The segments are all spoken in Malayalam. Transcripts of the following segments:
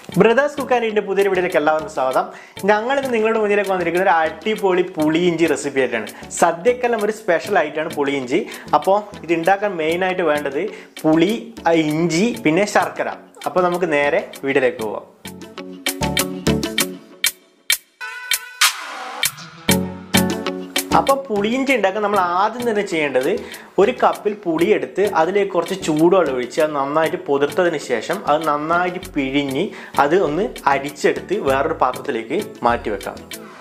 ബ്രദേഴ്സ് കുക്കാനിൻ്റെ പുതിയൊരു വീഡിയോയിലേക്ക് എല്ലാവർക്കും സ്വാഗതം ഞങ്ങൾ ഇന്ന് നിങ്ങളുടെ മുന്നിലേക്ക് വന്നിരിക്കുന്ന ഒരു അടിപൊളി പുളിയിഞ്ചി റെസിപ്പി ആയിട്ടാണ് സദ്യക്കെല്ലാം ഒരു സ്പെഷ്യൽ ആയിട്ടാണ് പുളിയിഞ്ചി അപ്പോൾ ഇത് ഉണ്ടാക്കാൻ മെയിനായിട്ട് വേണ്ടത് പുളി ആ ഇഞ്ചി പിന്നെ ശർക്കര അപ്പോൾ നമുക്ക് നേരെ വീഡിയോയിലേക്ക് പോവാം അപ്പോൾ പുളിയിഞ്ചി ഉണ്ടാക്കാൻ നമ്മൾ ആദ്യം തന്നെ ചെയ്യേണ്ടത് ഒരു കപ്പിൽ പുളി എടുത്ത് അതിലേക്ക് കുറച്ച് ചൂടുവെള്ളം ഒഴിച്ച് അത് നന്നായിട്ട് പൊതിർത്തതിന് ശേഷം അത് നന്നായിട്ട് പിഴിഞ്ഞ് അത് ഒന്ന് അരിച്ചെടുത്ത് വേറൊരു പാത്രത്തിലേക്ക് മാറ്റി വെക്കാം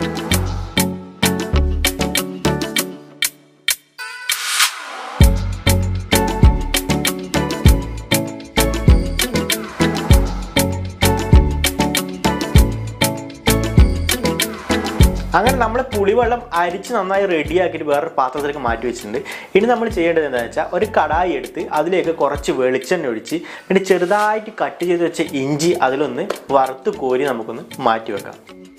അങ്ങനെ നമ്മൾ പുളിവെള്ളം അരിച്ച് നന്നായി റെഡിയാക്കിയിട്ട് വേറൊരു പാത്രത്തിലേക്ക് മാറ്റി വെച്ചിട്ടുണ്ട് ഇനി നമ്മൾ ചെയ്യേണ്ടത് എന്താണെന്ന് വെച്ചാൽ ഒരു കടായി എടുത്ത് അതിലേക്ക് കുറച്ച് വെളിച്ചെണ്ണ ഒഴിച്ച് പിന്നെ ചെറുതായിട്ട് കട്ട് ചെയ്ത് വെച്ച ഇഞ്ചി അതിലൊന്ന് വറുത്ത് കോരി നമുക്കൊന്ന് മാറ്റി വെക്കാം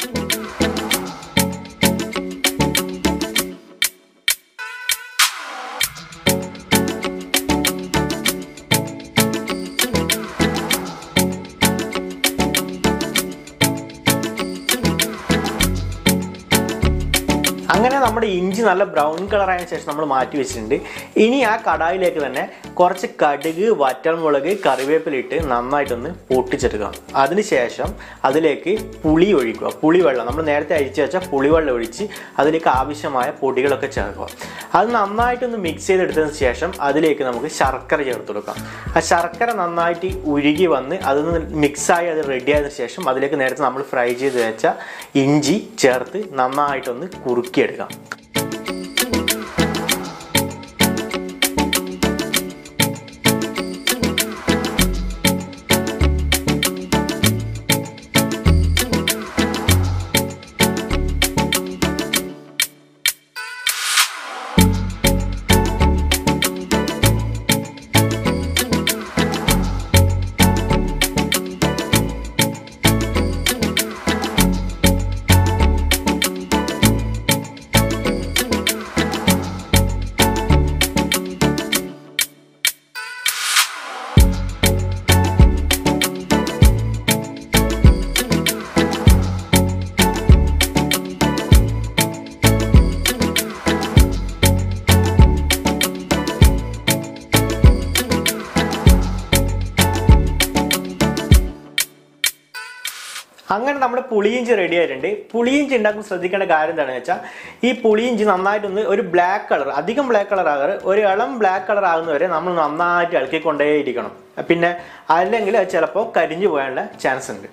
അങ്ങനെ നമ്മുടെ ഇഞ്ചി നല്ല ബ്രൗൺ കളറായതിനു ശേഷം നമ്മൾ മാറ്റി വെച്ചിട്ടുണ്ട് ഇനി ആ കടായിലേക്ക് തന്നെ കുറച്ച് കടുക് വറ്റൽമുളക് കറിവേപ്പിലിട്ട് നന്നായിട്ടൊന്ന് പൊട്ടിച്ചെടുക്കുക അതിനുശേഷം അതിലേക്ക് പുളി ഒഴിക്കുക പുളിവെള്ളം നമ്മൾ നേരത്തെ അരിച്ചു വെച്ച പുളിവെള്ളം ഒഴിച്ച് അതിലേക്ക് ആവശ്യമായ പൊടികളൊക്കെ ചേർക്കുക അത് നന്നായിട്ടൊന്ന് മിക്സ് ചെയ്തെടുത്തതിന് ശേഷം അതിലേക്ക് നമുക്ക് ശർക്കര ചേർത്ത് കൊടുക്കാം ആ ശർക്കര നന്നായിട്ട് ഉരുകി വന്ന് അതൊന്ന് മിക്സായി അത് റെഡി ആയതിനു ശേഷം അതിലേക്ക് നേരത്തെ നമ്മൾ ഫ്രൈ ചെയ്ത് വെച്ച ഇഞ്ചി ചേർത്ത് നന്നായിട്ടൊന്ന് കുറുക്കിയെടുക്കാം അങ്ങനെ നമ്മുടെ പുളിയിഞ്ചി റെഡി ആയിട്ടുണ്ട് പുളിയിഞ്ചി ഉണ്ടാക്കുമ്പോൾ ശ്രദ്ധിക്കേണ്ട കാര്യം എന്താണെന്ന് വെച്ചാൽ ഈ പുളിയിഞ്ചി നന്നായിട്ടൊന്ന് ഒരു ബ്ലാക്ക് കളർ അധികം ബ്ലാക്ക് കളർ ആകാറ് ഒരു ഇളം ബ്ലാക്ക് കളർ ആകുന്നവരെ നമ്മൾ നന്നായിട്ട് ഇളക്കിക്കൊണ്ടേയിരിക്കണം പിന്നെ അല്ലെങ്കിൽ അത് ചിലപ്പോൾ കരിഞ്ഞു പോകാനുള്ള ചാൻസ് ഉണ്ട്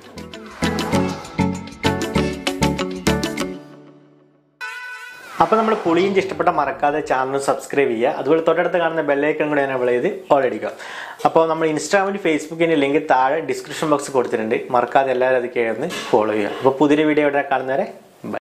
അപ്പോൾ നമ്മൾ പുളിയിഞ്ചി ഇഷ്ടപ്പെട്ട മറക്കാതെ ചാനൽ സബ്സ്ക്രൈബ് ചെയ്യുക അതുപോലെ തൊട്ടടുത്ത് കാണുന്ന ബെല്ലൈക്കൺ കൂടെ എനേബിൾ ചെയ്ത് ഓൾ അടിക്കുക അപ്പോൾ നമ്മൾ ഇൻസ്റ്റാഗ്രാമിൽ ഫേസ്ബുക്കിൻ്റെ ലിങ്ക് താഴെ ഡിസ്ക്രിപ്ഷൻ ബോക്സ് കൊടുത്തിട്ടുണ്ട് മറക്കാതെ എല്ലാവരും അത് കയറുന്ന് ഫോളോ ചെയ്യുക അപ്പോൾ പുതിയൊരു വീഡിയോ ഇവിടെ കാണുന്നവരെ